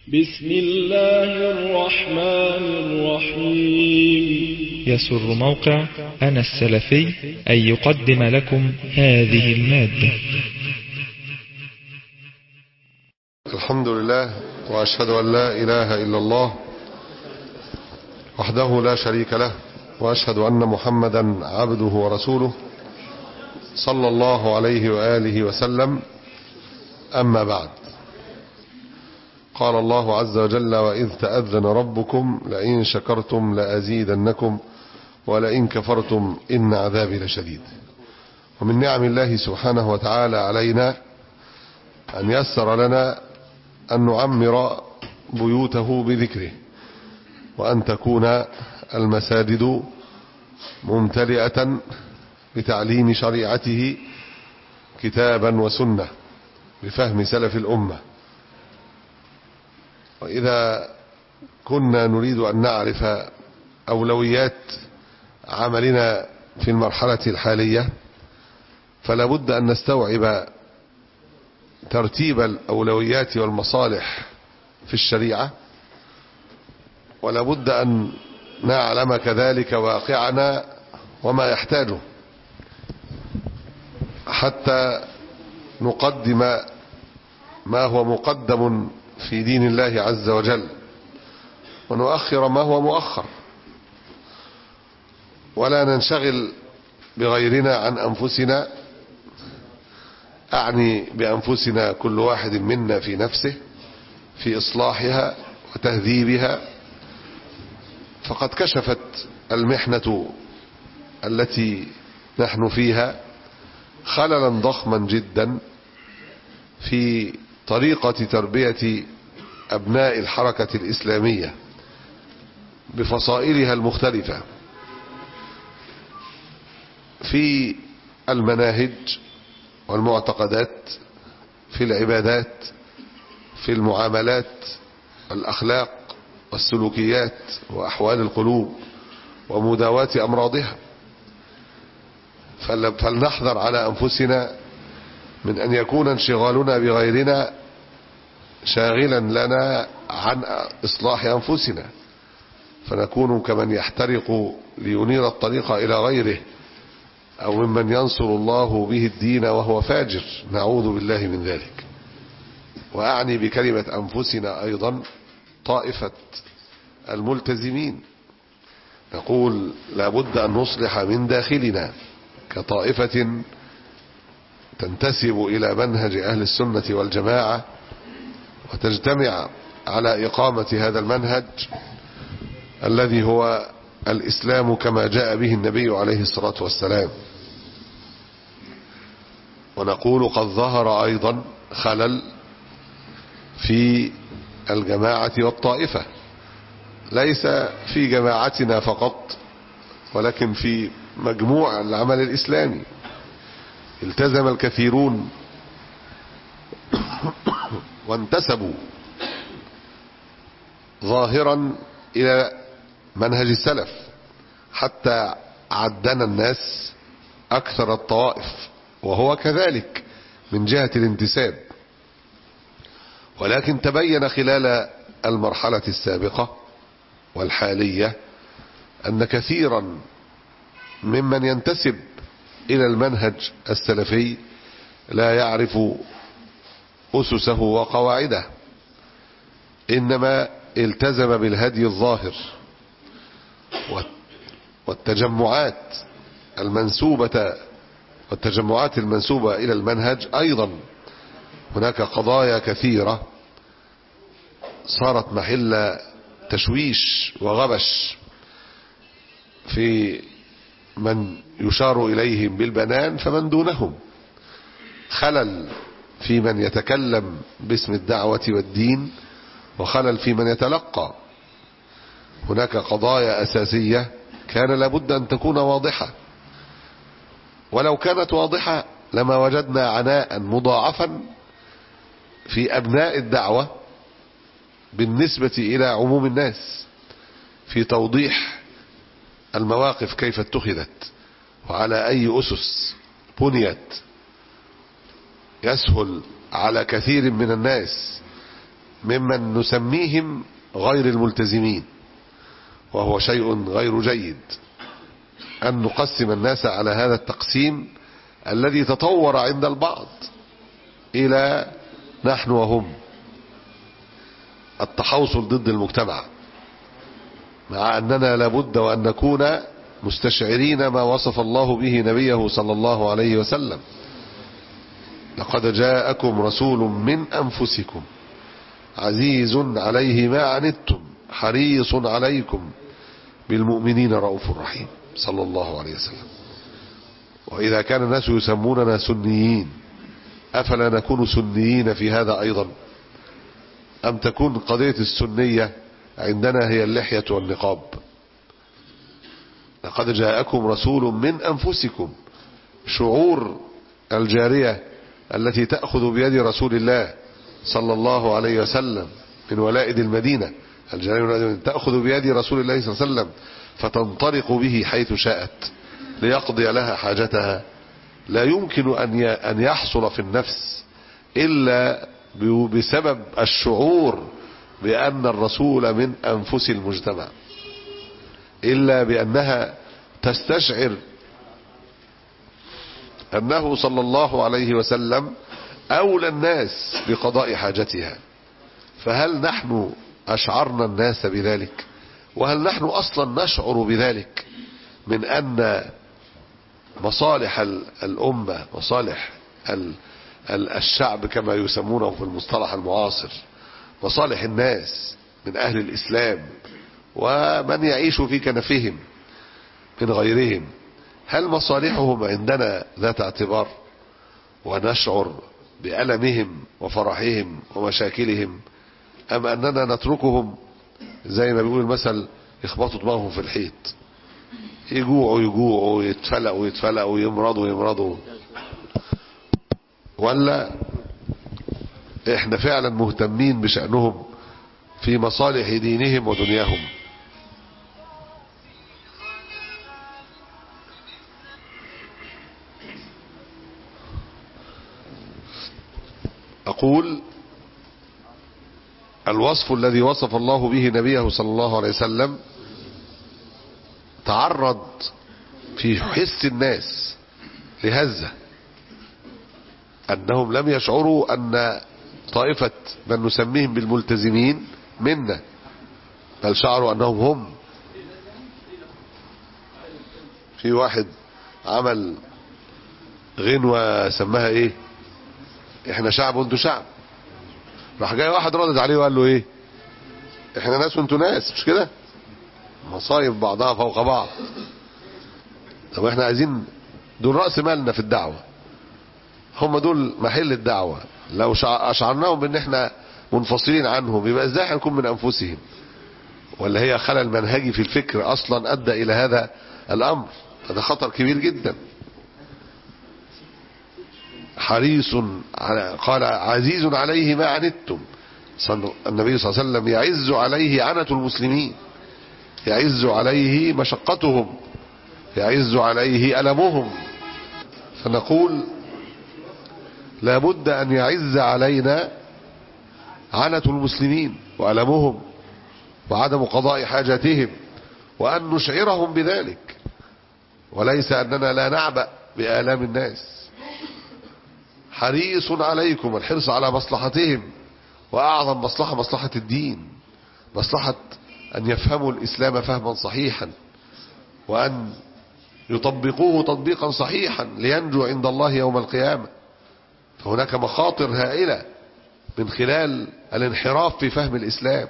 بسم الله الرحمن الرحيم يسر موقع أنا السلفي أن يقدم لكم هذه المادة الحمد لله وأشهد أن لا إله إلا الله وحده لا شريك له وأشهد أن محمدا عبده ورسوله صلى الله عليه وآله وسلم أما بعد قال الله عز وجل وإذ تأذن ربكم لئن شكرتم لأزيدنكم ولئن كفرتم إن عذابي لشديد ومن نعم الله سبحانه وتعالى علينا أن يسر لنا أن نعمر بيوته بذكره وأن تكون المساجد ممتلئة بتعليم شريعته كتابا وسنة بفهم سلف الأمة وإذا كنا نريد أن نعرف أولويات عملنا في المرحلة الحالية فلا بد أن نستوعب ترتيب الأولويات والمصالح في الشريعة ولا بد أن نعلم كذلك واقعنا وما يحتاجه حتى نقدم ما هو مقدم في دين الله عز وجل ونؤخر ما هو مؤخر ولا ننشغل بغيرنا عن أنفسنا أعني بأنفسنا كل واحد منا في نفسه في إصلاحها وتهذيبها فقد كشفت المحنة التي نحن فيها خللا ضخما جدا في طريقة تربية أبناء الحركة الإسلامية بفصائلها المختلفة في المناهج والمعتقدات في العبادات في المعاملات الأخلاق والسلوكيات وأحوال القلوب ومداواة أمراضها فلنحذر على أنفسنا من أن يكون انشغالنا بغيرنا شاغلا لنا عن إصلاح أنفسنا فنكون كمن يحترق لينير الطريق إلى غيره أو ممن ينصر الله به الدين وهو فاجر نعوذ بالله من ذلك وأعني بكلمة أنفسنا أيضا طائفة الملتزمين نقول لابد أن نصلح من داخلنا كطائفة تنتسب إلى منهج أهل السنة والجماعة وتجتمع على إقامة هذا المنهج الذي هو الإسلام كما جاء به النبي عليه الصلاة والسلام ونقول قد ظهر أيضا خلل في الجماعة والطائفة ليس في جماعتنا فقط ولكن في مجموع العمل الإسلامي التزم الكثيرون وانتسبوا ظاهرا إلى منهج السلف حتى عدنا الناس أكثر الطوائف وهو كذلك من جهة الانتساب ولكن تبين خلال المرحلة السابقة والحالية أن كثيرا ممن ينتسب إلى المنهج السلفي لا يعرف أسسه وقواعده إنما التزم بالهدي الظاهر والتجمعات المنسوبة والتجمعات المنسوبة إلى المنهج أيضا هناك قضايا كثيرة صارت محل تشويش وغبش في من يشار إليهم بالبنان فمن دونهم خلل في من يتكلم باسم الدعوة والدين وخلل في من يتلقى هناك قضايا أساسية كان لابد أن تكون واضحة ولو كانت واضحة لما وجدنا عناء مضاعفا في أبناء الدعوة بالنسبة إلى عموم الناس في توضيح المواقف كيف اتخذت وعلى أي أسس بنيت يسهل على كثير من الناس ممن نسميهم غير الملتزمين وهو شيء غير جيد أن نقسم الناس على هذا التقسيم الذي تطور عند البعض إلى نحن وهم التحوصل ضد المجتمع مع أننا لابد وأن نكون مستشعرين ما وصف الله به نبيه صلى الله عليه وسلم لقد جاءكم رسول من أنفسكم عزيز عليه ما عنتم حريص عليكم بالمؤمنين رؤوف رحيم صلى الله عليه وسلم وإذا كان الناس يسموننا سنيين أفلا نكون سنيين في هذا أيضا أم تكون قضية السنية عندنا هي اللحية والنقاب لقد جاءكم رسول من أنفسكم شعور الجارية التي تأخذ بيد رسول الله صلى الله عليه وسلم من ولائد المدينة الجارية تأخذ بيد رسول الله صلى الله عليه وسلم فتنطلق به حيث شاءت ليقضي لها حاجتها لا يمكن أن يحصل في النفس إلا بسبب الشعور بأن الرسول من أنفس المجتمع إلا بأنها تستشعر أنه صلى الله عليه وسلم أولى الناس بقضاء حاجتها فهل نحن أشعرنا الناس بذلك وهل نحن أصلا نشعر بذلك من أن مصالح الأمة مصالح الشعب كما يسمونه في المصطلح المعاصر مصالح الناس من أهل الإسلام ومن يعيش في كنفهم من غيرهم هل مصالحهم عندنا ذات اعتبار ونشعر بألمهم وفرحهم ومشاكلهم أم أننا نتركهم زي ما بيقول المثل يخبطوا دماغهم في الحيط يجوعوا يجوعوا يتفلقوا يتفلقوا يمرضوا يمرضوا ولا احنا فعلا مهتمين بشأنهم في مصالح دينهم ودنياهم أقول الوصف الذي وصف الله به نبيه صلى الله عليه وسلم تعرض في حس الناس لهزة أنهم لم يشعروا أن طائفة من نسميهم بالملتزمين منا بل شعروا أنهم هم في واحد عمل غنوة سماها ايه احنا شعب وانتوا شعب راح جاي واحد ردد عليه وقال له ايه احنا ناس وانتوا ناس مش كده مصايب بعضها فوق بعض طب احنا عايزين دول رأس مالنا في الدعوة هم دول محل الدعوة لو اشعرناهم بان احنا منفصلين عنهم يبقى ازاي هنكون من انفسهم ولا هي خلل منهجي في الفكر اصلا ادى الى هذا الامر هذا خطر كبير جدا حريص على قال عزيز عليه ما عنتم النبي صلى الله عليه وسلم يعز عليه عنة المسلمين يعز عليه مشقتهم يعز عليه ألمهم فنقول لابد أن يعز علينا عنة المسلمين وألمهم وعدم قضاء حاجاتهم وأن نشعرهم بذلك وليس أننا لا نعبأ بآلام الناس حريص عليكم الحرص على مصلحتهم وأعظم مصلحة مصلحة الدين مصلحة أن يفهموا الإسلام فهما صحيحا وأن يطبقوه تطبيقا صحيحا لينجو عند الله يوم القيامة فهناك مخاطر هائلة من خلال الانحراف في فهم الإسلام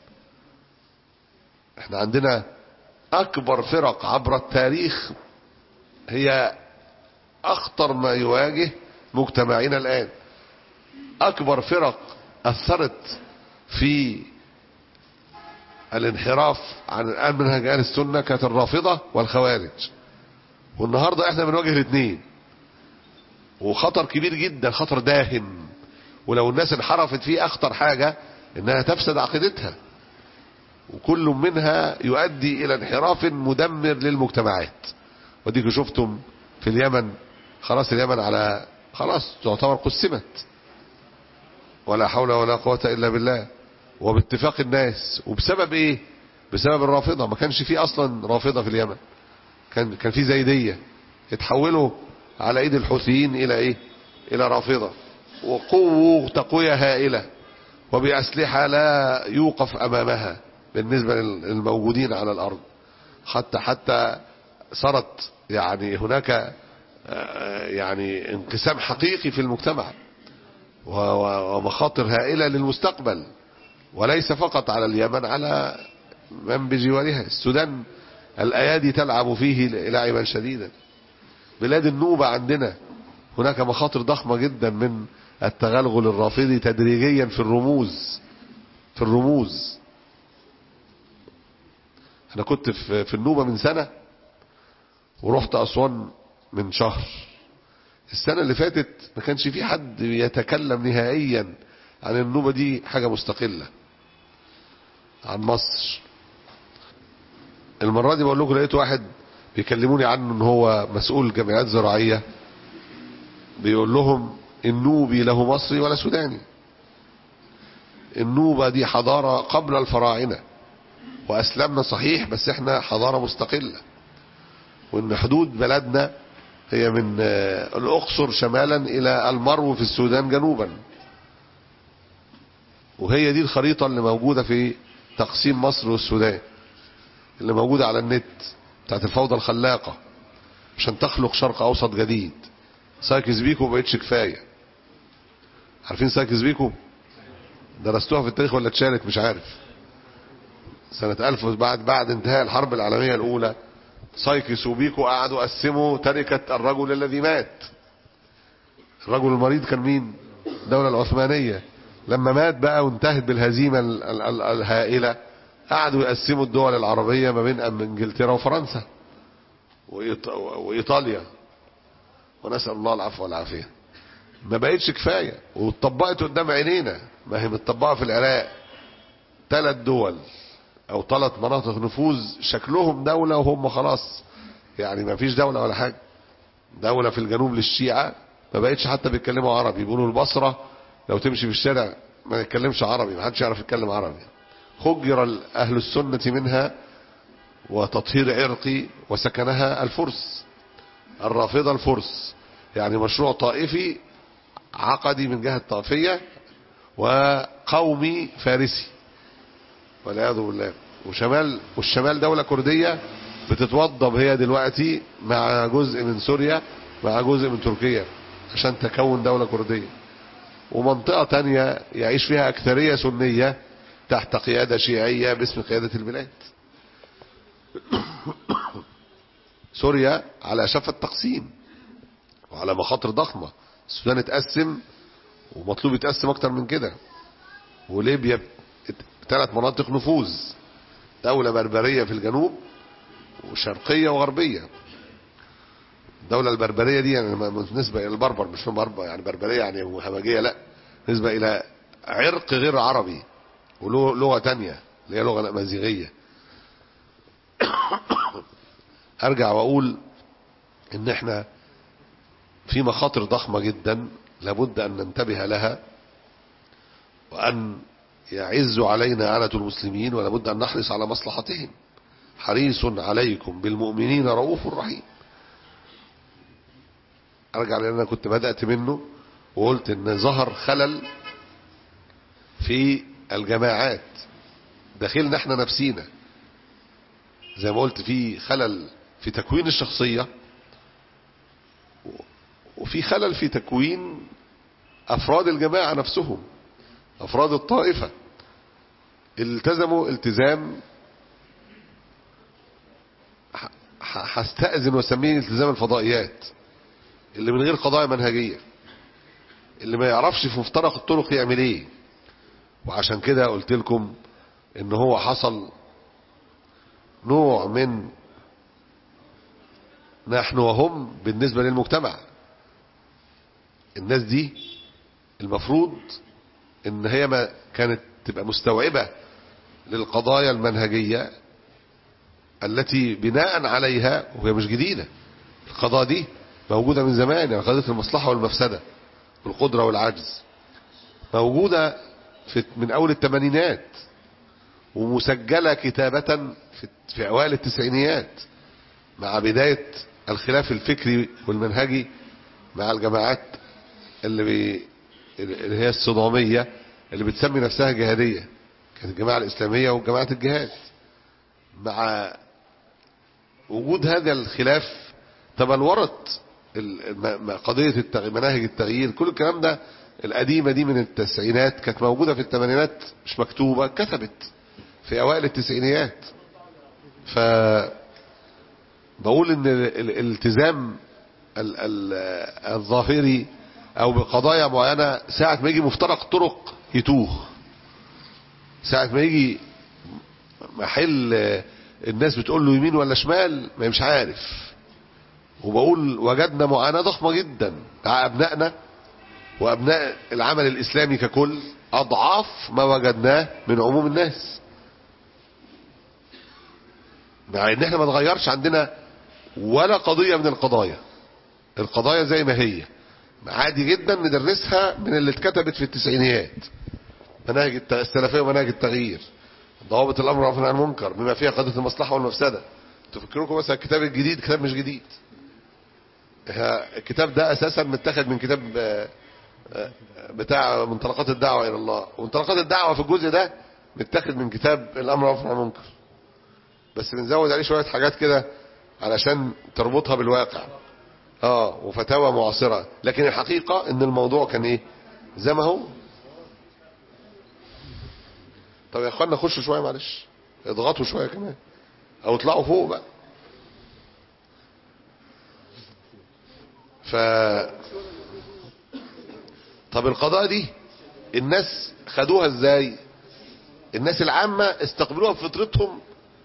احنا عندنا أكبر فرق عبر التاريخ هي أخطر ما يواجه مجتمعنا الآن أكبر فرق أثرت في الانحراف عن الآن منهج أهل السنة كانت الرافضة والخوارج والنهاردة احنا بنواجه الاثنين وخطر كبير جدا خطر داهم ولو الناس انحرفت فيه أخطر حاجة إنها تفسد عقيدتها وكل منها يؤدي إلى انحراف مدمر للمجتمعات وديكوا شفتم في اليمن خلاص اليمن على خلاص تعتبر قسمت ولا حول ولا قوة إلا بالله وباتفاق الناس وبسبب ايه بسبب الرافضة ما كانش فيه اصلا رافضة في اليمن كان كان في زيدية اتحولوا على ايد الحوثيين الى ايه الى رافضة وقوة تقوية هائلة وبأسلحة لا يوقف امامها بالنسبة للموجودين على الارض حتى حتى صارت يعني هناك يعني انقسام حقيقي في المجتمع ومخاطر هائلة للمستقبل وليس فقط على اليمن على من بجوارها السودان الأيادي تلعب فيه لعبا شديدا بلاد النوبة عندنا هناك مخاطر ضخمة جدا من التغلغل الرافضي تدريجيا في الرموز في الرموز أنا كنت في النوبة من سنة ورحت أسوان من شهر السنة اللي فاتت ما كانش في حد يتكلم نهائيا عن النوبة دي حاجة مستقلة عن مصر المرة دي بقول لكم لقيت واحد بيكلموني عنه ان هو مسؤول جمعيات زراعية بيقول لهم النوبي له مصري ولا سوداني النوبة دي حضارة قبل الفراعنة واسلمنا صحيح بس احنا حضارة مستقلة وان حدود بلدنا هي من الاقصر شمالا الى المرو في السودان جنوبا وهي دي الخريطة اللي موجودة في تقسيم مصر والسودان اللي موجودة على النت بتاعت الفوضى الخلاقة عشان تخلق شرق اوسط جديد سايكس بيكو ما بقتش كفاية عارفين سايكس بيكو درستوها في التاريخ ولا اتشالت مش عارف سنة ألف بعد بعد انتهاء الحرب العالمية الأولى سايكس وبيكو قعدوا قسموا تركة الرجل الذي مات الرجل المريض كان مين الدولة العثمانية لما مات بقى وانتهت بالهزيمة الهائلة قعدوا يقسموا الدول العربية ما بين انجلترا وفرنسا وايطاليا ونسأل الله العفو والعافية ما بقتش كفاية واتطبقت قدام عينينا ما هي متطبقة في العراق ثلاث دول او ثلاث مناطق نفوذ شكلهم دولة وهم خلاص يعني ما فيش دولة ولا حاجة دولة في الجنوب للشيعة ما بقتش حتى بيتكلموا عربي بيقولوا البصرة لو تمشي في الشارع ما يتكلمش عربي ما حدش يعرف يتكلم عربي خجر أهل السنة منها وتطهير عرقي وسكنها الفرس الرافضة الفرس يعني مشروع طائفي عقدي من جهة طائفية وقومي فارسي والعياذ بالله وشمال والشمال دولة كردية بتتوضب هي دلوقتي مع جزء من سوريا مع جزء من تركيا عشان تكون دولة كردية ومنطقة تانية يعيش فيها أكثرية سنية تحت قيادة شيعية باسم قيادة البلاد سوريا على شفة تقسيم وعلى مخاطر ضخمة السودان اتقسم ومطلوب يتقسم اكتر من كده وليبيا ثلاث مناطق نفوذ دولة بربرية في الجنوب وشرقية وغربية الدولة البربرية دي يعني بالنسبة إلى البربر مش بربر يعني بربرية يعني همجية لا نسبة إلى عرق غير عربي وله لغة تانية اللي هي لغة مزيغية أرجع وأقول إن إحنا في مخاطر ضخمة جدا لابد أن ننتبه لها وأن يعز علينا عنة المسلمين ولابد أن نحرص على مصلحتهم حريص عليكم بالمؤمنين رؤوف رحيم ارجع لان انا كنت بدأت منه وقلت ان ظهر خلل في الجماعات داخلنا احنا نفسينا زي ما قلت في خلل في تكوين الشخصية وفي خلل في تكوين افراد الجماعة نفسهم افراد الطائفة التزموا التزام هستأذن واسميه التزام الفضائيات اللي من غير قضايا منهجية اللي ما يعرفش في مفترق الطرق يعمل ايه وعشان كده قلت لكم ان هو حصل نوع من نحن وهم بالنسبة للمجتمع الناس دي المفروض ان هي ما كانت تبقى مستوعبة للقضايا المنهجية التي بناء عليها وهي مش جديدة القضاء دي موجودة من زمان يعني قضية المصلحة والمفسدة والقدرة والعجز موجودة في من اول الثمانينات ومسجلة كتابة في, في اوائل التسعينيات مع بداية الخلاف الفكري والمنهجي مع الجماعات اللي بي اللي هي الصدامية اللي بتسمي نفسها جهادية كانت الجماعة الإسلامية وجماعة الجهاد مع وجود هذا الخلاف تبلورت قضية التغ... مناهج التغيير كل الكلام ده القديمة دي من التسعينات كانت موجودة في الثمانينات مش مكتوبة كتبت في أوائل التسعينيات ف بقول ان الالتزام ال... ال... الظاهري او بقضايا معينة ساعة ما يجي مفترق طرق يتوه ساعة ما يجي محل الناس بتقول له يمين ولا شمال ما مش عارف وبقول وجدنا معاناة ضخمة جدا مع أبنائنا وأبناء العمل الإسلامي ككل أضعاف ما وجدناه من عموم الناس مع ان احنا ما نغيرش عندنا ولا قضية من القضايا القضايا زي ما هي عادي جدا ندرسها من اللي اتكتبت في التسعينيات مناهج السلفية ومناهج التغيير ضوابط الامر والنهي عن المنكر بما فيها قضيه المصلحه والمفسده تفكركم مثلا الكتاب الجديد كتاب مش جديد الكتاب ده اساسا متاخد من كتاب بتاع منطلقات الدعوه الى الله ومنطلقات الدعوه في الجزء ده متاخد من كتاب الامر والنهي عن المنكر بس بنزود عليه شويه حاجات كده علشان تربطها بالواقع اه وفتاوى معاصره لكن الحقيقه ان الموضوع كان ايه زي ما هو طب يا اخوانا خشوا شويه معلش اضغطوا شويه كمان او اطلعوا فوق بقى ف طب القضاء دي الناس خدوها ازاي الناس العامة استقبلوها بفطرتهم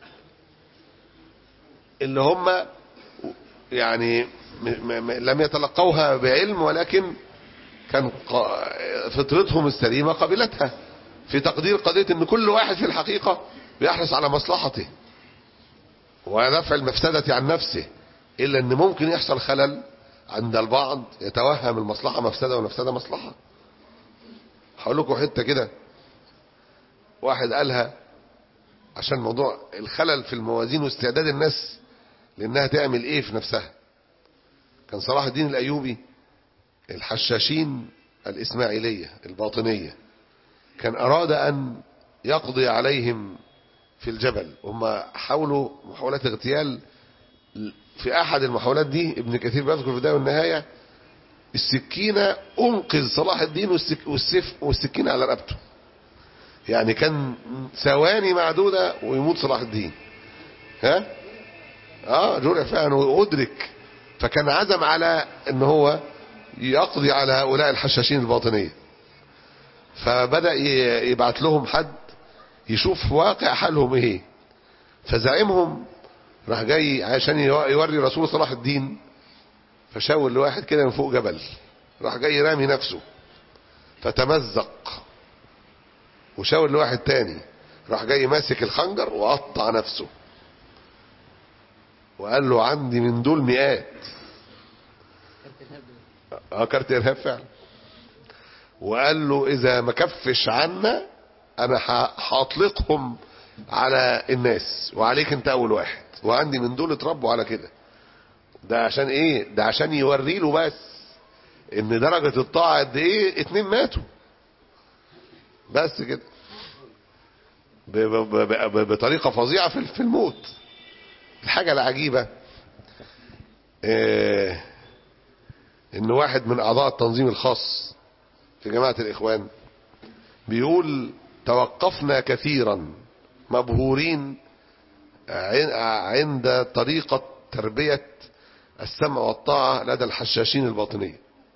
اللي هم يعني لم يتلقوها بعلم ولكن كان فطرتهم السليمة قبلتها في تقدير قضية ان كل واحد في الحقيقة بيحرص على مصلحته ودفع المفسدة عن نفسه الا ان ممكن يحصل خلل عند البعض يتوهم المصلحة مفسدة والمفسدة مصلحة هقول لكم حتة كده واحد قالها عشان موضوع الخلل في الموازين واستعداد الناس لانها تعمل ايه في نفسها كان صلاح الدين الايوبي الحشاشين الاسماعيلية الباطنية كان اراد ان يقضي عليهم في الجبل هم حاولوا محاولات اغتيال في احد المحاولات دي ابن كثير بيذكر في البدايه والنهايه السكينه انقذ صلاح الدين والسيف والسكينه على رقبته يعني كان ثواني معدوده ويموت صلاح الدين ها اه جرع فعلا وادرك فكان عزم على ان هو يقضي على هؤلاء الحشاشين الباطنيه فبدا يبعت لهم حد يشوف واقع حالهم ايه فزعيمهم راح جاي عشان يوري رسول صلاح الدين فشاور لواحد كده من فوق جبل راح جاي رامي نفسه فتمزق وشاور لواحد تاني راح جاي ماسك الخنجر وقطع نفسه وقال له عندي من دول مئات اه كارت ارهاب فعلا وقال له اذا ما كفش عنا انا هطلقهم على الناس وعليك انت اول واحد وعندي من دول اتربوا على كده ده عشان ايه ده عشان يوري له بس ان درجة الطاعة قد ايه اتنين ماتوا بس كده بطريقة فظيعة في الموت الحاجة العجيبة اه ان واحد من اعضاء التنظيم الخاص في جماعة الاخوان بيقول توقفنا كثيرا مبهورين عند طريقة تربية السمع والطاعة لدى الحشاشين الباطنية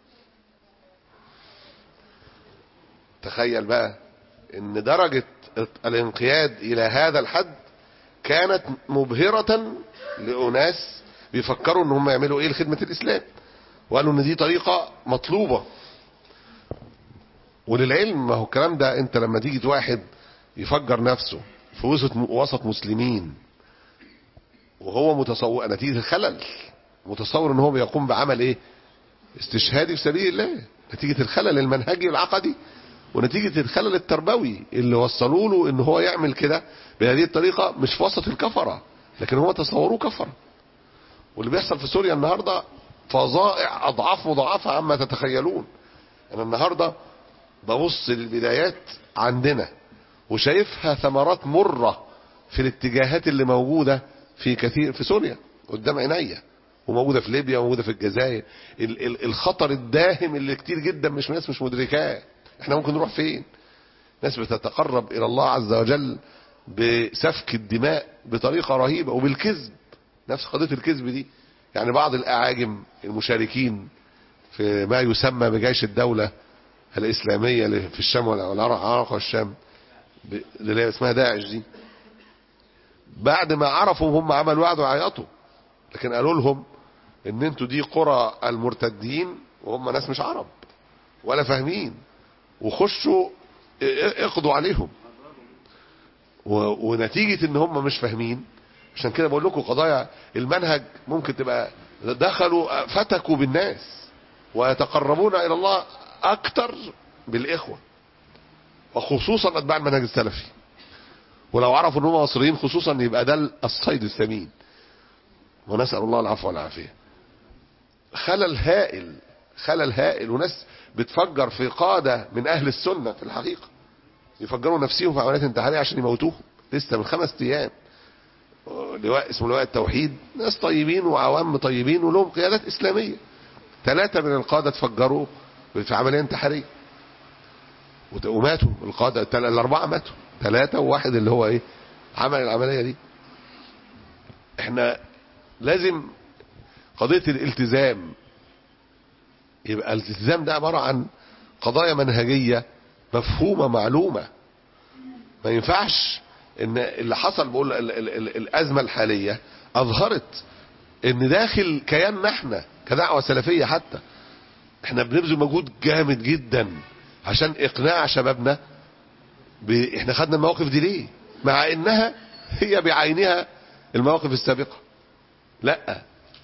تخيل بقى ان درجة الانقياد الى هذا الحد كانت مبهرة لأناس بيفكروا ان هم يعملوا ايه لخدمة الاسلام وقالوا ان دي طريقة مطلوبة وللعلم ما هو الكلام ده انت لما تيجي واحد يفجر نفسه في وسط وسط مسلمين وهو متصور نتيجة الخلل متصور ان هو بيقوم بعمل ايه استشهادي في سبيل الله نتيجة الخلل المنهجي والعقدي ونتيجة الخلل التربوي اللي وصلوا له ان هو يعمل كده بهذه الطريقة مش في وسط الكفرة لكن هو تصوروه كفرة واللي بيحصل في سوريا النهاردة فظائع اضعاف مضاعفة عما تتخيلون انا النهاردة ببص للبدايات عندنا وشايفها ثمرات مرة في الاتجاهات اللي موجودة في كثير في سوريا قدام عينيا وموجودة في ليبيا وموجودة في الجزائر ال ال الخطر الداهم اللي كتير جدا مش ناس مش مدركاه احنا ممكن نروح فين ناس بتتقرب الى الله عز وجل بسفك الدماء بطريقة رهيبة وبالكذب نفس قضية الكذب دي يعني بعض الاعاجم المشاركين في ما يسمى بجيش الدولة الاسلامية اللي في الشام والعراق والشام اللي هي اسمها داعش دي بعد ما عرفوا هم عملوا قعدوا يعيطوا لكن قالوا لهم ان انتوا دي قرى المرتدين وهم ناس مش عرب ولا فاهمين وخشوا اقضوا عليهم ونتيجة ان هم مش فاهمين عشان كده بقول لكم قضايا المنهج ممكن تبقى دخلوا فتكوا بالناس ويتقربون الى الله اكتر بالاخوة وخصوصا اتباع المنهج السلفي ولو عرفوا ان هم مصريين خصوصا يبقى ده الصيد الثمين ونسأل الله العفو والعافية خلل هائل خلل هائل وناس بتفجر في قادة من أهل السنة في الحقيقة يفجروا نفسهم في عمليات انتحارية عشان يموتوهم لسه من خمس أيام لواء اسمه لواء التوحيد ناس طيبين وعوام طيبين ولهم قيادات إسلامية ثلاثة من القادة تفجروا في عملية انتحارية وماتوا القادة الأربعة ماتوا ثلاثة وواحد اللي هو إيه عمل العملية دي احنا لازم قضية الالتزام يبقى الالتزام ده عبارة عن قضايا منهجية مفهومة معلومة ما ينفعش ان اللي حصل بقول ال ال ال الازمة الحالية اظهرت ان داخل كياننا احنا كدعوة سلفية حتى احنا بنبذل مجهود جامد جدا عشان اقناع شبابنا ب... احنا خدنا المواقف دي ليه مع انها هي بعينها المواقف السابقة لا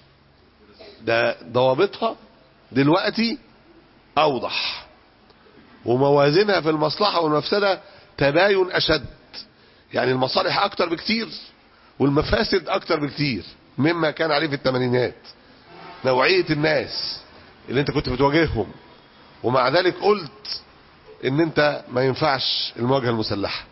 ده ضوابطها دلوقتي اوضح وموازينها في المصلحة والمفسدة تباين اشد يعني المصالح اكتر بكتير والمفاسد اكتر بكتير مما كان عليه في الثمانينات نوعية الناس اللي انت كنت بتواجههم ومع ذلك قلت ان انت ما ينفعش المواجهة المسلحة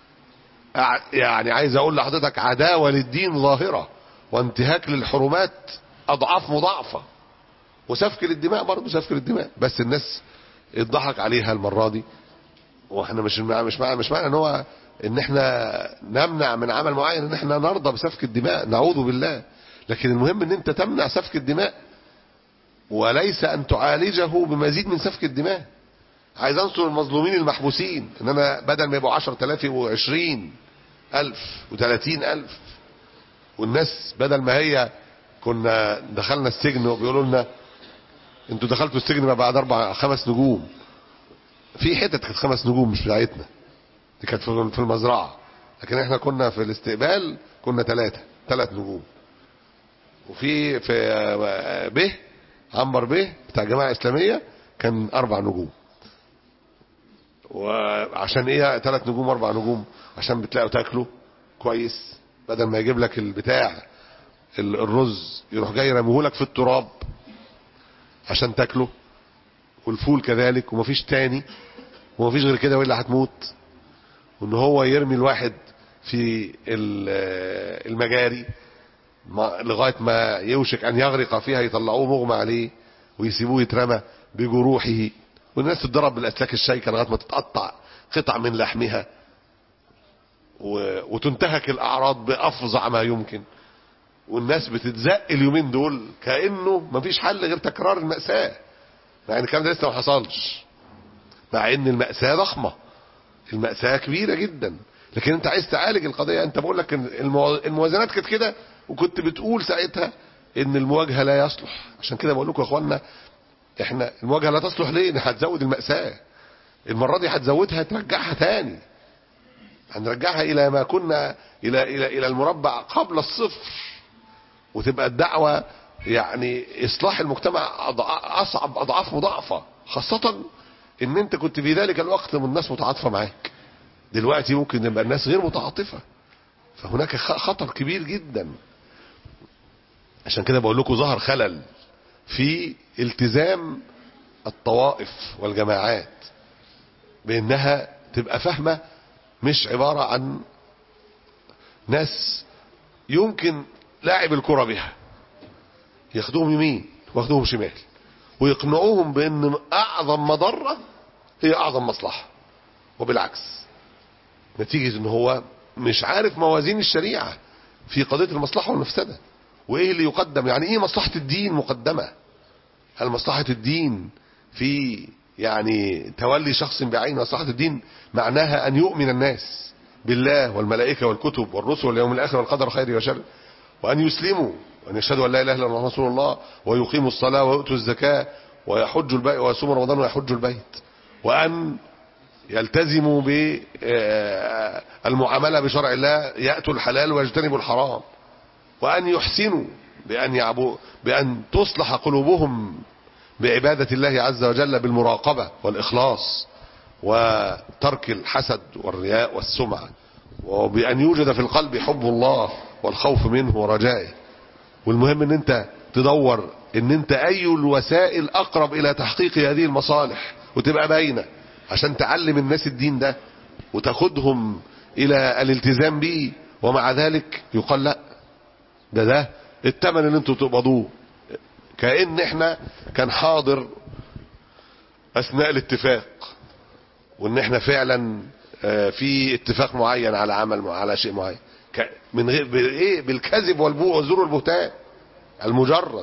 يعني عايز اقول لحضرتك عداوة للدين ظاهرة وانتهاك للحرمات اضعاف مضاعفة وسفك للدماء برضه سفك للدماء بس الناس اتضحك عليها المرة دي واحنا مش مع مش معنى مش معنى ان هو ان احنا نمنع من عمل معين ان احنا نرضى بسفك الدماء نعوذ بالله لكن المهم ان انت تمنع سفك الدماء وليس ان تعالجه بمزيد من سفك الدماء عايز انصر المظلومين المحبوسين ان انا بدل ما يبقوا 10000 يبقوا 20000 و30000 والناس بدل ما هي كنا دخلنا السجن وبيقولوا لنا انتوا دخلتوا السجن ما بعد اربع خمس نجوم في حتت كانت خمس نجوم مش بتاعتنا دي كانت في المزرعه لكن احنا كنا في الاستقبال كنا ثلاثه ثلاث نجوم وفي في به عنبر به بتاع الجماعه الاسلاميه كان اربع نجوم وعشان ايه ثلاث نجوم اربع نجوم عشان بتلاقوا تاكلوا كويس بدل ما يجيب لك البتاع الرز يروح جاي رميهولك في التراب عشان تاكله والفول كذلك ومفيش تاني ومفيش غير كده والا هتموت وان هو يرمي الواحد في المجاري لغايه ما يوشك ان يغرق فيها يطلعوه مغمى عليه ويسيبوه يترمى بجروحه والناس تتضرب بالاسلاك الشيكه لغايه ما تتقطع قطع من لحمها وتنتهك الاعراض بافظع ما يمكن والناس بتتزق اليومين دول كانه مفيش حل غير تكرار الماساه مع ان الكلام ده لسه ما حصلش مع ان الماساه ضخمه الماساه كبيره جدا لكن انت عايز تعالج القضيه انت بقول لك الموازنات كانت كده وكنت بتقول ساعتها ان المواجهه لا يصلح عشان كده بقول لكم يا اخوانا احنا المواجهه لا تصلح ليه؟ هتزود الماساه المره دي هتزودها ترجعها تاني هنرجعها الى ما كنا الى الى الى المربع قبل الصفر وتبقى الدعوه يعني اصلاح المجتمع اصعب اضعاف مضاعفه خاصه ان انت كنت في ذلك الوقت الناس متعاطفه معاك دلوقتي ممكن يبقى الناس غير متعاطفه فهناك خ- خطر كبير جدا عشان كده بقول لكم ظهر خلل في التزام الطوائف والجماعات بانها تبقى فاهمه مش عباره عن ناس يمكن لاعب الكره بها ياخدوهم يمين واخدوهم شمال ويقنعوهم بان اعظم مضره هي اعظم مصلحه وبالعكس نتيجه ان هو مش عارف موازين الشريعه في قضيه المصلحه والمفسده وايه اللي يقدم يعني ايه مصلحه الدين مقدمه هل مصلحه الدين في يعني تولي شخص بعين مصلحه الدين معناها ان يؤمن الناس بالله والملائكه والكتب والرسل واليوم الاخر والقدر خيره وشره وأن يسلموا وأن يشهدوا أن لا إله إلا الله رسول الله ويقيموا الصلاة ويؤتوا الزكاة ويحجوا البيت ويصوموا رمضان ويحجوا البيت وأن يلتزموا بالمعاملة بشرع الله يأتوا الحلال ويجتنبوا الحرام وأن يحسنوا بأن يعبوا بأن تصلح قلوبهم بعبادة الله عز وجل بالمراقبة والإخلاص وترك الحسد والرياء والسمعة وبأن يوجد في القلب حب الله والخوف منه ورجائه والمهم ان انت تدور ان انت اي الوسائل اقرب الى تحقيق هذه المصالح وتبقى باينه عشان تعلم الناس الدين ده وتاخدهم الى الالتزام به ومع ذلك يقال لا ده ده الثمن اللي انتوا تقبضوه كأن احنا كان حاضر اثناء الاتفاق وان احنا فعلا آه، في اتفاق معين على عمل مع- على شيء معين ك- من غير بايه بالكذب والبوع والزور والبهتان المجرد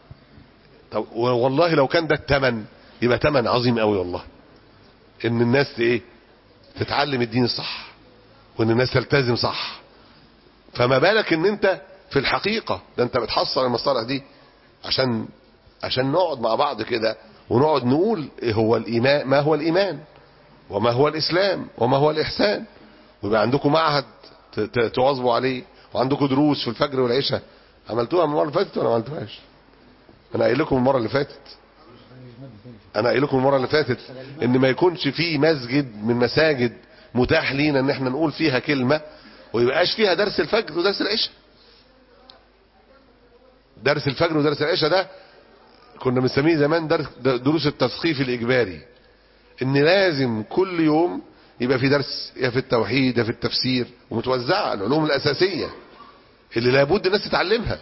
طب و- والله لو كان ده الثمن يبقى ثمن عظيم قوي والله ان الناس ايه تتعلم الدين الصح وان الناس تلتزم صح فما بالك ان انت في الحقيقة ده انت بتحصل المصالح دي عشان عشان نقعد مع بعض كده ونقعد نقول ايه هو الايمان ما هو الايمان وما هو الاسلام وما هو الاحسان ويبقى عندكم معهد ت- ت- تواظبوا عليه وعندكم دروس في الفجر والعشاء عملتوها من المره اللي فاتت ولا ما عملتوهاش انا قايل لكم المره اللي فاتت انا قايل لكم المره اللي فاتت ان ما يكونش في مسجد من مساجد متاح لينا ان احنا نقول فيها كلمه ويبقاش فيها درس الفجر ودرس العشاء درس الفجر ودرس العشاء ده كنا بنسميه زمان درس دروس التثقيف الاجباري ان لازم كل يوم يبقى في درس يا في التوحيد يا في التفسير ومتوزعه العلوم الاساسيه اللي لابد الناس تتعلمها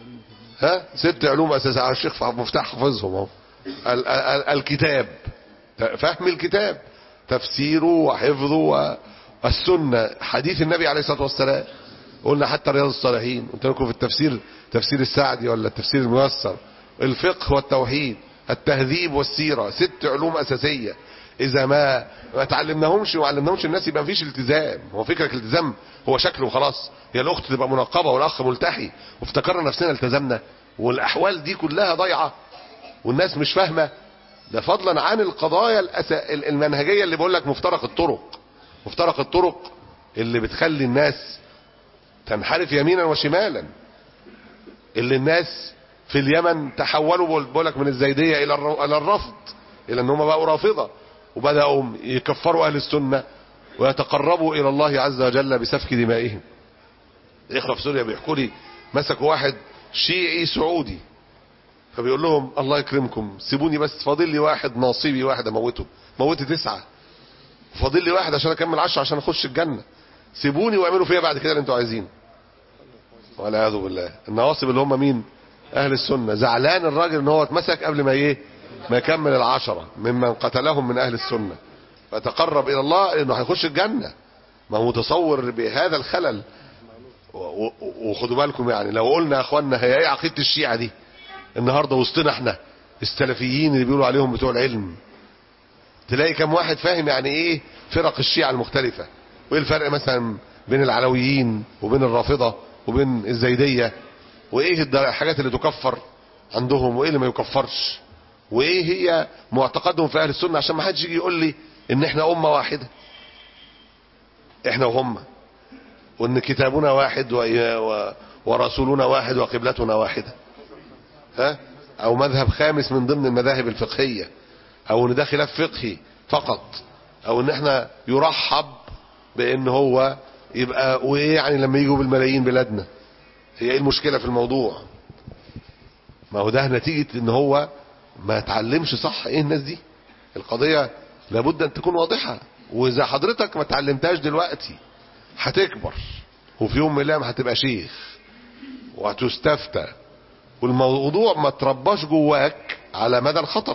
ها ست علوم اساسيه على الشيخ مفتاح حافظهم اهو ال- ال- الكتاب فهم الكتاب تفسيره وحفظه والسنه حديث النبي عليه الصلاه والسلام قلنا حتى رياض الصالحين قلت لكم في التفسير تفسير السعدي ولا التفسير الميسر الفقه والتوحيد التهذيب والسيره ست علوم اساسيه اذا ما ما تعلمناهمش وما علمناهمش الناس يبقى مفيش التزام هو فكرك الالتزام هو شكله وخلاص هي الاخت تبقى منقبه والاخ ملتحي وافتكرنا نفسنا التزمنا والاحوال دي كلها ضايعه والناس مش فاهمه ده فضلا عن القضايا الأس... المنهجيه اللي بقول لك مفترق الطرق مفترق الطرق اللي بتخلي الناس تنحرف يمينا وشمالا اللي الناس في اليمن تحولوا بقول- بقول لك من الزيديه الى الر- الى الرفض الى ان هم بقوا رافضه وبداوا يكفروا اهل السنه ويتقربوا الى الله عز وجل بسفك دمائهم الاخوه في سوريا بيحكوا لي مسكوا واحد شيعي سعودي فبيقول لهم الله يكرمكم سيبوني بس فاضل لي واحد ناصبي واحد اموته موت تسعه فاضل لي واحد عشان اكمل عشرة عشان اخش الجنه سيبوني واعملوا فيا بعد كده اللي انتوا عايزينه والعياذ بالله النواصب اللي هم مين اهل السنه زعلان الراجل ان هو اتمسك قبل ما ايه ما يكمل العشرة ممن قتلهم من اهل السنه فتقرب الى الله انه هيخش الجنه ما هو متصور بهذا الخلل و- و- وخدوا بالكم يعني لو قلنا يا اخوانا هي ايه عقيده الشيعه دي النهارده وسطنا احنا السلفيين اللي بيقولوا عليهم بتوع العلم تلاقي كم واحد فاهم يعني ايه فرق الشيعة المختلفة وايه الفرق مثلا بين العلويين وبين الرافضة وبين الزيدية وايه الد- الحاجات اللي تكفر عندهم وايه اللي ما يكفرش وايه هي معتقدهم في اهل السنة عشان ما حدش يجي يقول لي ان احنا امة واحدة احنا وهم وان كتابنا واحد و... و... ورسولنا واحد وقبلتنا واحدة ها او مذهب خامس من ضمن المذاهب الفقهية او ان ده خلاف فقهي فقط او ان احنا يرحب بان هو يبقى وايه يعني لما يجوا بالملايين بلادنا هي ايه المشكله في الموضوع ما هو ده نتيجه ان هو ما تعلمش صح ايه الناس دي القضيه لابد ان تكون واضحه واذا حضرتك ما تعلمتهاش دلوقتي هتكبر وفي يوم من الايام هتبقى شيخ وهتستفتى والموضوع ما ترباش جواك على مدى الخطر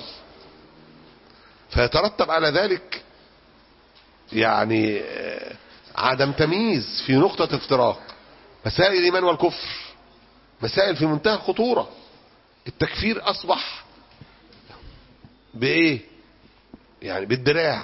فيترتب على ذلك يعني آه، عدم تمييز في نقطة افتراق مسائل الإيمان والكفر مسائل في منتهى الخطورة التكفير أصبح بإيه يعني بالدراع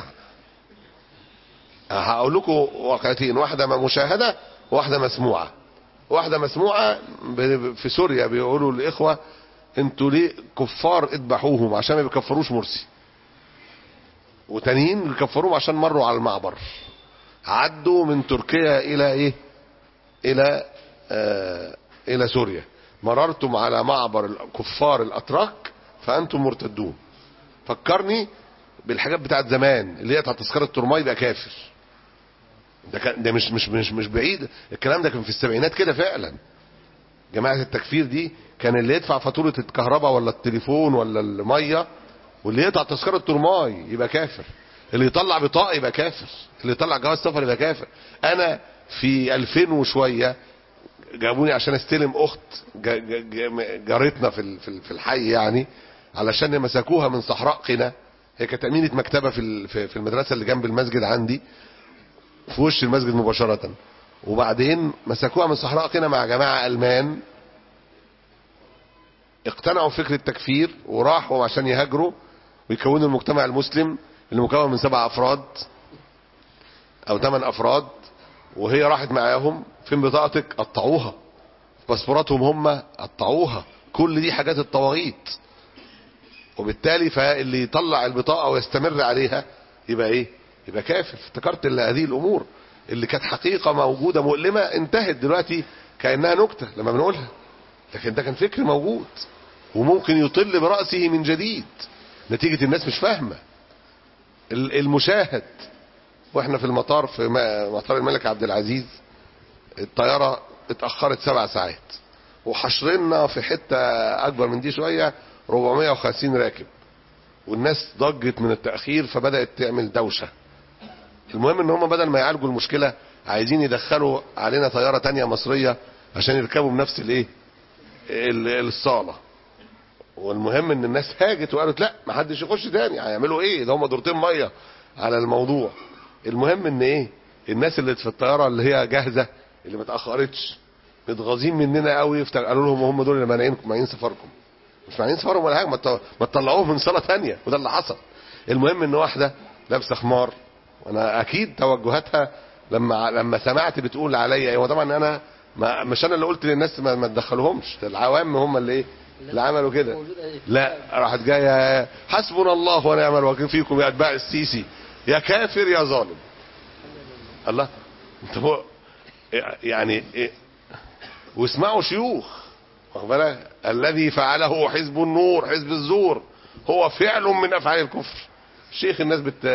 هقول لكم واقعتين واحدة مشاهدة وواحدة مسموعة واحدة مسموعة ب- في سوريا بيقولوا الإخوة انتوا ليه كفار اذبحوهم عشان ما بيكفروش مرسي وتانيين بيكفروهم عشان مروا على المعبر عدوا من تركيا الى ايه الى آه الى سوريا مررتم على معبر الكفار الاتراك فانتم مرتدون فكرني بالحاجات بتاعت زمان اللي هي بتاعت تذكره الترماي يبقى كافر ده كان ده مش مش مش مش بعيد الكلام ده كان في السبعينات كده فعلا جماعه التكفير دي كان اللي يدفع فاتوره الكهرباء ولا التليفون ولا الميه واللي يقطع تذكره الترماي يبقى كافر اللي يطلع بطاقه يبقى كافر اللي يطلع جواز سفر يبقى كافر انا في 2000 وشويه جابوني عشان استلم اخت جا- جا- جا- جارتنا في ال- في ال- في الحي يعني علشان مسكوها من صحراء قنا هي كانت امينه مكتبه في ال- في في المدرسه اللي جنب المسجد عندي في وش المسجد مباشره وبعدين مسكوها من صحراء قنا مع جماعه المان اقتنعوا بفكر التكفير وراحوا عشان يهاجروا ويكونوا المجتمع المسلم اللي مكون من سبع افراد او ثمان افراد وهي راحت معاهم فين بطاقتك قطعوها باسبوراتهم هم قطعوها كل دي حاجات الطواغيت وبالتالي فاللي يطلع البطاقه ويستمر عليها يبقى ايه يبقى كافر افتكرت ان هذه الامور اللي كانت حقيقه موجوده مؤلمه انتهت دلوقتي كانها نكته لما بنقولها لكن ده كان فكر موجود وممكن يطل براسه من جديد نتيجه الناس مش فاهمه ال- المشاهد واحنا في المطار في م- مطار الملك عبد العزيز الطياره اتاخرت سبع ساعات وحشرنا في حته اكبر من دي شويه 450 راكب والناس ضجت من التاخير فبدات تعمل دوشه المهم ان هم بدل ما يعالجوا المشكله عايزين يدخلوا علينا طياره تانية مصريه عشان يركبوا بنفس الايه ال- الصاله والمهم ان الناس هاجت وقالت لا ما حدش يخش تاني هيعملوا ايه ده هم دورتين ميه على الموضوع المهم ان ايه الناس اللي في الطياره اللي هي جاهزه اللي ما اتاخرتش متغاظين مننا قوي افتكر- قالوا لهم هم دول اللي مانعينكم مانعين سفركم مش مانعين سفرهم ولا حاجه ما ت- ما تطلعوهم من صاله تانية وده اللي حصل المهم ان واحده لابسه خمار وانا اكيد توجهاتها لما لما سمعت بتقول عليا ايه وطبعا انا ما مش انا اللي قلت للناس ما, ما تدخلوهمش العوام هم اللي ايه اللي عملوا كده لا راحت جايه حسبنا الله ونعم الوكيل فيكم يا اتباع السيسي يا كافر يا ظالم الله انت هو يعني إيه؟ واسمعوا شيوخ واخد بالك الذي فعله حزب النور حزب الزور هو فعل من افعال الكفر شيخ الناس بت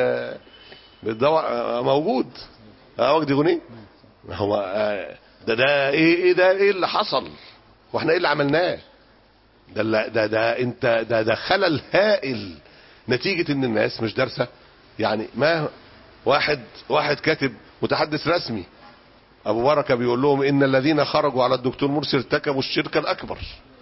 بتدور آه، موجود اه وجدي غني هو آه، ده ده ايه ايه ده ايه اللي حصل واحنا ايه اللي عملناه ده اللي ده ده انت ده ده خلل هائل نتيجة ان الناس مش دارسة يعني ما واحد واحد كاتب متحدث رسمي ابو بركة بيقول لهم ان الذين خرجوا على الدكتور مرسي ارتكبوا الشرك الاكبر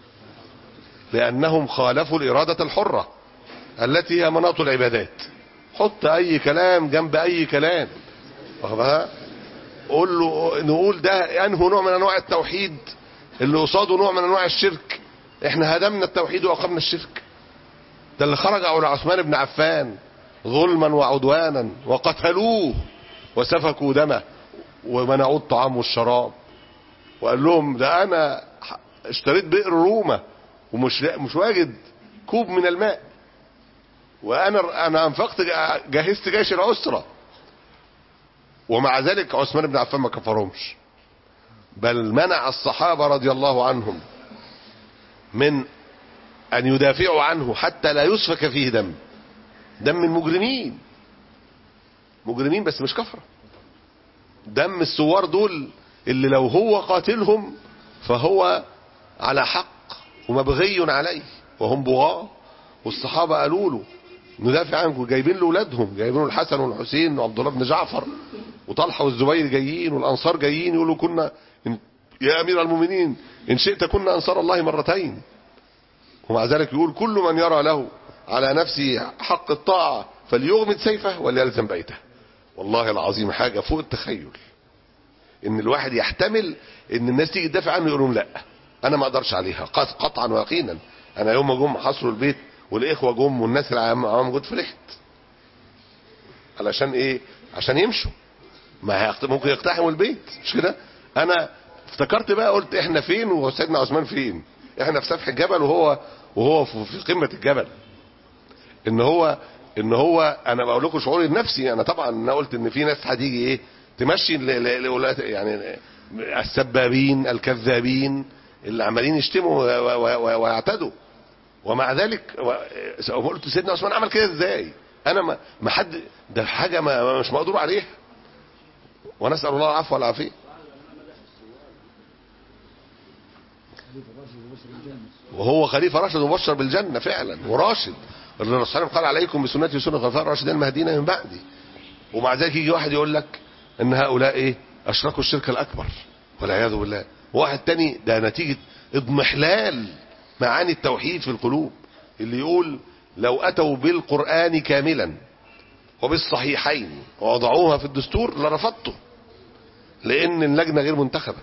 لانهم خالفوا الاراده الحره التي هي مناط العبادات حط اي كلام جنب اي كلام واخد بالك؟ قول له نقول ده انه نوع من انواع التوحيد اللي قصاده نوع من انواع الشرك احنا هدمنا التوحيد واقمنا الشرك ده اللي خرج على عثمان بن عفان ظلما وعدوانا وقتلوه وسفكوا دمه ومنعوه الطعام والشراب وقال لهم ده انا ح- اشتريت بئر روما ومش لا- مش واجد كوب من الماء وانا انا انفقت جا- جهزت جيش العسره ومع ذلك عثمان بن عفان ما كفرهمش بل منع الصحابه رضي الله عنهم من ان يدافعوا عنه حتى لا يسفك فيه دم دم المجرمين مجرمين بس مش كفرة دم الثوار دول اللي لو هو قاتلهم فهو على حق ومبغي عليه وهم بغاة والصحابة قالوا له ندافع عنكم جايبين له اولادهم جايبين له الحسن والحسين وعبد الله بن جعفر وطلحه والزبير جايين والانصار جايين يقولوا كنا إن يا امير المؤمنين ان شئت كنا انصار الله مرتين ومع ذلك يقول كل من يرى له على نفسه حق الطاعه فليغمد سيفه وليلزم بيته والله العظيم حاجه فوق التخيل ان الواحد يحتمل ان الناس تيجي تدافع عنه يقول لهم لا انا ما اقدرش عليها قط- قطعا ويقينا انا يوم ما جم حصروا البيت والاخوه جم والناس اللي معاهم جم فرحت علشان ايه عشان يمشوا ما هيقت- ممكن يقتحموا البيت مش كده انا افتكرت بقى قلت احنا فين وسيدنا عثمان فين احنا في سفح الجبل وهو وهو في في قمه الجبل ان هو ان هو انا بقول لكم شعوري النفسي انا طبعا انا قلت ان في ناس هتيجي ايه تمشي ل- ل- لولاة- يعني السبابين الكذابين اللي عمالين يشتموا و- و- و- ويعتدوا ومع ذلك و- قلت سيدنا عثمان عمل كده ازاي انا ما ما حد ده حاجه ما ما- مش مقدور عليها ونسال الله العفو والعافيه وهو خليفه راشد مبشر بالجنه فعلا وراشد اللي الرسول صلى الله عليه وسلم قال عليكم بسنتي وسنه الخلفاء الراشدين المهديين من بعدي ومع ذلك يجي واحد يقول لك ان هؤلاء ايه اشركوا الشرك الاكبر والعياذ بالله واحد تاني ده نتيجه اضمحلال معاني التوحيد في القلوب اللي يقول لو اتوا بالقران كاملا وبالصحيحين ووضعوها في الدستور لرفضته لان اللجنه غير منتخبه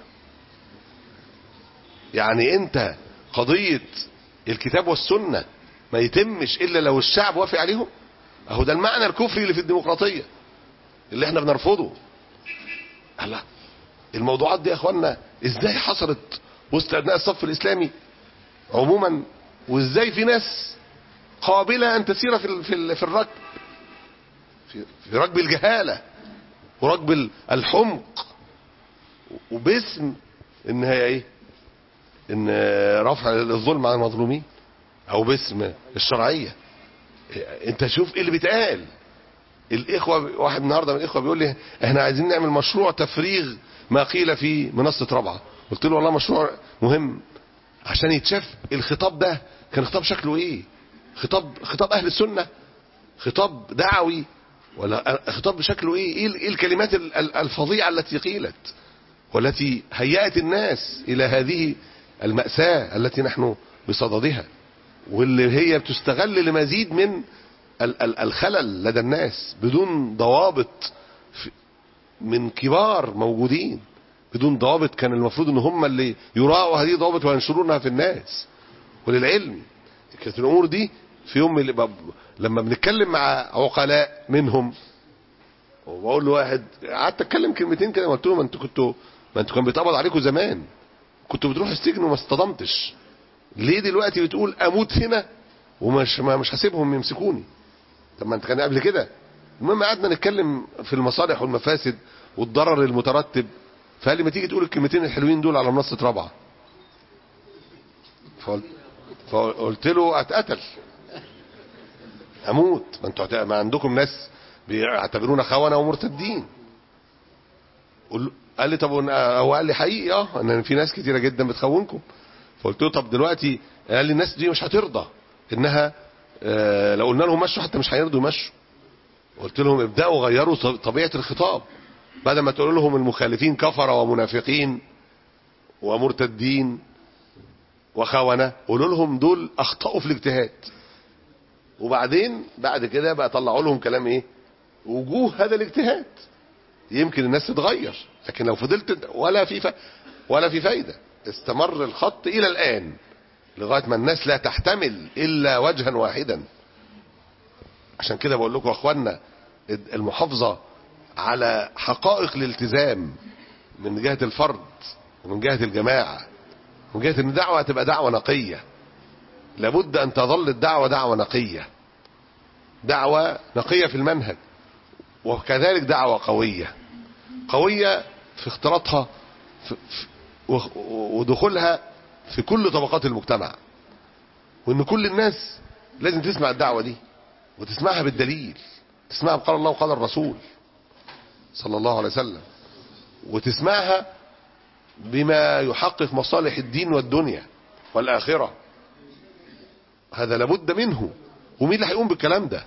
يعني انت قضيه الكتاب والسنه ما يتمش الا لو الشعب وافق عليهم اهو ده المعنى الكفري اللي في الديمقراطيه اللي احنا بنرفضه الله الموضوعات دي يا اخوانا ازاي حصلت وسط ابناء الصف الاسلامي عموما وازاي في ناس قابله ان تسير في ال- في ال- في الركب في في ركب الجهاله وركب ال- الحمق وباسم ان هي ايه ان رفع الظلم عن المظلومين او باسم الشرعيه انت شوف ايه اللي بيتقال الاخوه واحد النهارده من الاخوه بيقول لي احنا عايزين نعمل مشروع تفريغ ما قيل في منصه رابعه قلت له والله مشروع مهم عشان يتشاف الخطاب ده كان خطاب شكله ايه خطاب خطاب اهل السنه خطاب دعوي ولا خطاب شكله ايه ايه ايه الكلمات ال- ال- الفظيعه التي قيلت والتي هيأت الناس الى هذه المأساة التي نحن بصددها واللي هي بتستغل لمزيد من ال- ال- الخلل لدى الناس بدون ضوابط في- من كبار موجودين بدون ضوابط كان المفروض ان هم اللي يراعوا هذه الضوابط وينشرونها في الناس وللعلم كانت الامور دي في يوم اللي ب- لما بنتكلم مع عقلاء منهم وبقول له واحد قعدت اتكلم كلمتين كده قلت له ما انتوا كنتوا ما انتوا كان بيتقبض عليكم زمان كنتوا بتروحوا السجن وما اصطدمتش ليه دلوقتي بتقول اموت هنا ومش ما مش هسيبهم يمسكوني طب ما انت كان قبل كده المهم قعدنا نتكلم في المصالح والمفاسد والضرر المترتب فقال لي ما تيجي تقول الكلمتين الحلوين دول على منصه رابعه فقلت, فقلت له اتقتل اموت ما انتوا هت- ما عندكم ناس بيعتبرونا خونه ومرتدين قل- قال لي طب ون- هو قال لي حقيقي اه ان في ناس كتيره جدا بتخونكم فقلت له طب دلوقتي قال لي الناس دي مش هترضى انها آه، لو قلنا لهم مشوا حتى مش هيرضوا يمشوا قلت لهم ابداوا غيروا ط- طبيعه الخطاب بدل ما تقول لهم المخالفين كفره ومنافقين ومرتدين وخونه قولوا لهم دول اخطاوا في الاجتهاد وبعدين بعد كده بقى طلعوا لهم كلام ايه وجوه هذا الاجتهاد يمكن الناس تتغير لكن لو فضلت ولا في ف... ولا في فايده استمر الخط الى الان لغايه ما الناس لا تحتمل الا وجها واحدا عشان كده بقول لكم يا اخوانا المحافظه على حقائق الالتزام من جهه الفرد ومن جهه الجماعه ومن جهه ان الدعوه تبقى دعوه نقيه لابد ان تظل الدعوه دعوه نقيه دعوه نقيه في المنهج وكذلك دعوه قويه قويه في اختلاطها في في وخ- ودخولها في كل طبقات المجتمع وان كل الناس لازم تسمع الدعوه دي وتسمعها بالدليل تسمعها بقال الله وقال الرسول صلى الله عليه وسلم وتسمعها بما يحقق مصالح الدين والدنيا والآخرة هذا لابد منه ومين اللي هيقوم بالكلام ده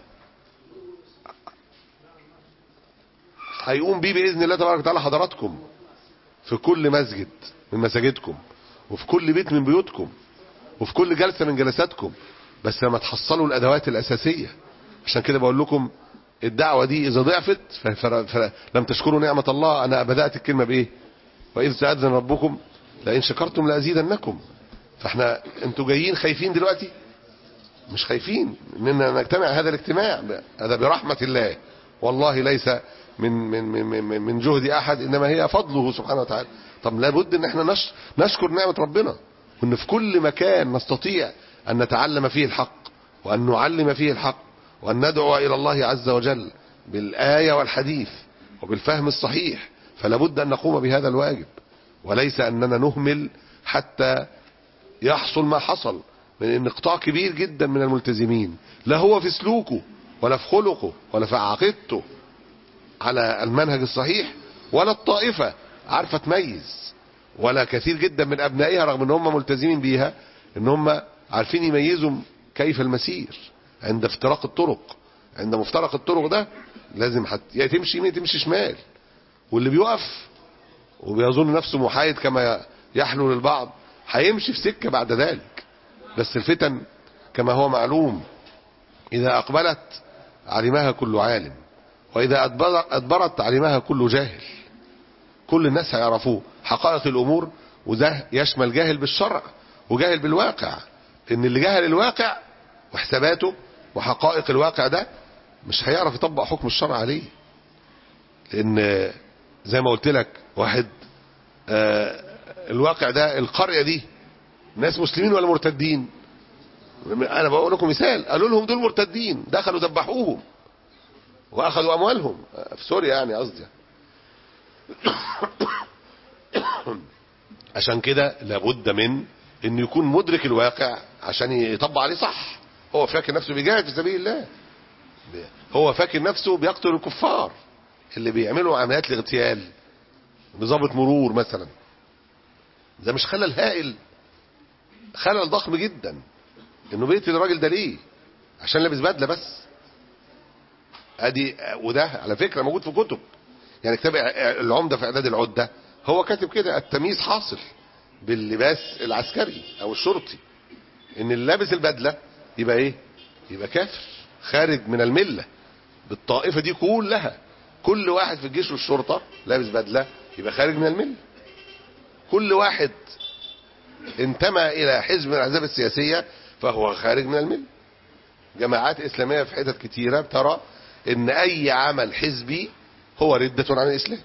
هيقوم بيه بإذن الله تبارك وتعالى حضراتكم في كل مسجد من مساجدكم وفي كل بيت من بيوتكم وفي كل جلسة من جلساتكم بس لما تحصلوا الأدوات الأساسية عشان كده بقول لكم الدعوة دي إذا ضعفت فلم تشكروا نعمة الله أنا بدأت الكلمة بإيه وإذ تأذن ربكم لئن شكرتم لأزيدنكم فاحنا انتوا جايين خايفين دلوقتي مش خايفين اننا نجتمع هذا الاجتماع هذا برحمة الله والله ليس من من من من, من جهد احد انما هي فضله سبحانه وتعالى طب لابد ان احنا نش نشكر نعمة ربنا وان في كل مكان نستطيع ان نتعلم فيه الحق وان نعلم فيه الحق وان ندعو الى الله عز وجل بالآية والحديث وبالفهم الصحيح فلا بد ان نقوم بهذا الواجب وليس اننا نهمل حتى يحصل ما حصل من ان قطاع كبير جدا من الملتزمين لا هو في سلوكه ولا في خلقه ولا في عقيدته على المنهج الصحيح ولا الطائفة عارفة تميز ولا كثير جدا من ابنائها رغم ان هم ملتزمين بيها ان هم عارفين يميزوا كيف المسير عند افتراق الطرق عند مفترق الطرق ده لازم حت... يا تمشي يمين تمشي شمال واللي بيقف وبيظن نفسه محايد كما يحلو للبعض هيمشي في سكة بعد ذلك بس الفتن كما هو معلوم إذا أقبلت علمها كل عالم وإذا أدبرت علمها كل جاهل كل الناس هيعرفوه حقائق الأمور وده يشمل جاهل بالشرع وجاهل بالواقع إن اللي جاهل الواقع وحساباته وحقائق الواقع ده مش هيعرف يطبق حكم الشرع عليه لأن زي ما قلت لك واحد آه الواقع ده القرية دي ناس مسلمين ولا مرتدين انا بقول لكم مثال قالوا لهم دول مرتدين دخلوا ذبحوهم واخذوا اموالهم في سوريا يعني قصدي عشان كده لابد من انه يكون مدرك الواقع عشان يطبق عليه صح هو فاكر نفسه بيجاهد في سبيل الله هو فاكر نفسه بيقتل الكفار اللي بيعملوا عمليات الاغتيال بضابط مرور مثلا ده مش خلل هائل خلل ضخم جدا انه بيقتل الراجل ده ليه عشان لابس بدله بس ادي وده على فكره موجود في كتب يعني كتاب العمده في اعداد العده هو كاتب كده التمييز حاصل باللباس العسكري او الشرطي ان اللي لابس البدله يبقى ايه يبقى كافر خارج من المله بالطائفه دي كلها كل واحد في الجيش والشرطه لابس بدله يبقى خارج من المله كل واحد انتمى الى حزب من الاحزاب السياسيه فهو خارج من المله جماعات اسلاميه في حتت كتيره ترى ان اي عمل حزبي هو ردة عن الاسلام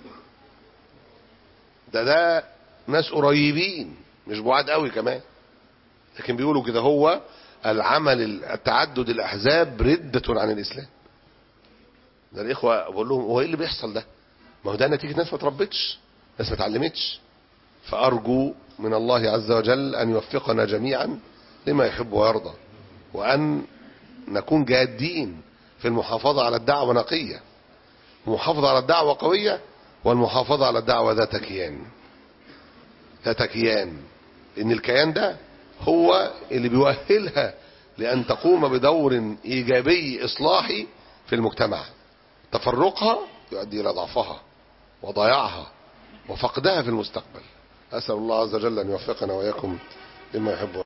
ده ده ناس قريبين مش بعاد قوي كمان لكن بيقولوا كده هو العمل التعدد الاحزاب ردة عن الاسلام ده الاخوه بقول لهم هو ايه اللي بيحصل ده ما هو ده نتيجه ناس ما تربتش ناس ما اتعلمتش فارجو من الله عز وجل ان يوفقنا جميعا لما يحب ويرضى وان نكون جادين في المحافظة على الدعوة نقية المحافظة على الدعوة قوية والمحافظة على الدعوة ذات كيان ذات كيان لأن الكيان ده هو اللي بيؤهلها لأن تقوم بدور إيجابي إصلاحي في المجتمع تفرقها يؤدي إلى ضعفها وضياعها وفقدها في المستقبل أسأل الله عز وجل أن يوفقنا وإياكم لما يحب